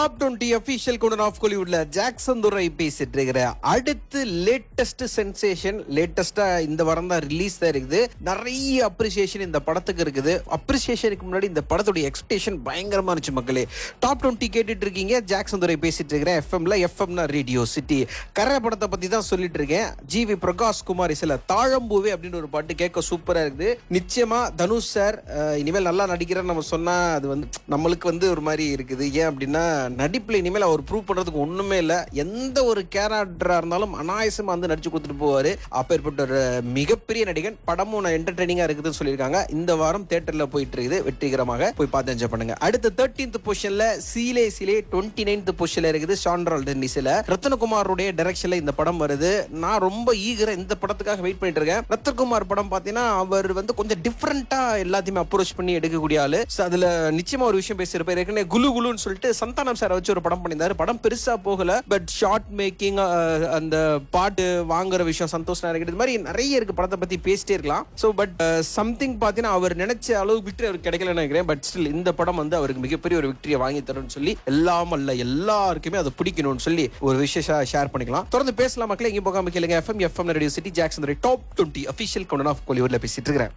Top twenty official குடன் of கோலிவுட்ல Jackson Durai பேசிட்டு இருக்கிற அடுத்து லேட்டஸ்ட் சென்சேஷன் லேட்டஸ்டா இந்த வாரம் தான் ரிலீஸ் தான் இருக்குது நிறைய அப்ரிசியேஷன் இந்த படத்துக்கு இருக்குது அப்ரிசியேஷனுக்கு முன்னாடி இந்த படத்துடைய எக்ஸ்பெக்டேஷன் பயங்கரமா இருந்துச்சு மக்களே டாப் டுவெண்ட்டி கேட்டுட்டு இருக்கீங்க ஜாக்சன் துரை பேசிட்டு இருக்கிறேன் எஃப்எம்ல எஃப்எம்னா ரேடியோ சிட்டி கரை படத்தை பத்தி தான் சொல்லிட்டு இருக்கேன் ஜிவி பிரகாஷ் குமார் சில தாழம்பூவே அப்படின்னு ஒரு பாட்டு கேட்க சூப்பரா இருக்குது நிச்சயமா தனுஷ் சார் அஹ், இனிமேல் நல்லா நடிக்கிறேன்னு நம்ம சொன்னா அது வந்து நம்மளுக்கு வந்து ஒரு மாதிரி இருக்குது ஏன் அப்படின்னா நடிப்புல இனிமேல் அவர் ப்ரூவ் பண்றதுக்கு ஒண்ணுமே இல்ல எந்த ஒரு கேரக்டரா இருந்தாலும் அனாயசமா வந்து நடிச்சு கொடுத்துட்டு போவாரு அப்பேற்பட்ட ஒரு மிகப்பெரிய நடிகன் படமும் என்டர்டைனிங்கா இருக்குதுன்னு சொல்லியிருக்காங்க இந்த வாரம் தியேட்டர்ல போயிட்டு இருக்குது வெற்றிகரமாக போய் பார்த்து என்ஜாய் பண்ணுங்க அடுத்த தேர்ட்டீன்த் பொசிஷன்ல சீலே சீலே டுவெண்ட்டி நைன்த் பொசிஷன்ல இருக்குது ஷான்ரால் டென்னிஸ்ல ரத்னகுமாருடைய டைரக்ஷன்ல இந்த படம் வருது நான் ரொம்ப ஈகர இந்த படத்துக்காக வெயிட் பண்ணிட்டு இருக்கேன் ரத்னகுமார் படம் பாத்தீங்கன்னா அவர் வந்து கொஞ்சம் டிஃப்ரெண்டா எல்லாத்தையுமே அப்ரோச் பண்ணி எடுக்கக்கூடிய ஆளு So, அதுல நிச்சயமா ஒரு விஷயம் பேசியிருப்பாரு ஏற்கனவே குலு குலுன்னு சொல்லிட்டு சந்தானம் சார் வச்சு ஒரு படம் பண்ணியிருந்தாரு படம் பெருசா போகல பட் ஷார்ட் மேக்கிங் அந்த பாட்டு வாங்குற விஷயம் சந்தோஷ் நாயகன் இது மாதிரி நிறைய இருக்கு படத்தை பத்தி பேசிட்டே இருக்கலாம் ஸோ பட் சம்திங் பார்த்தீங்கன்னா அவர் நினைச்ச அளவு விக்டரி அவருக்கு கிடைக்கலன்னு நினைக்கிறேன் பட் ஸ்டில் இந்த படம் வந்து அவருக்கு மிகப்பெரிய ஒரு விக்டரியை வாங்கி தரும்னு சொல்லி எல்லாம் அல்ல எல்லாருக்குமே அதை பிடிக்கணும்னு சொல்லி ஒரு விஷயம் ஷேர் பண்ணிக்கலாம் தொடர்ந்து பேசலாம் மக்களே எங்கேயும் போகாம கேளுங்க FM FM radio city Jackson top twenty official கொண்டு ஆஃப் கோலிவுட்ல பேசிட்டு இருக்கிறேன்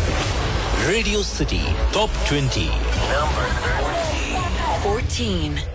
Radio City Top 20. 14.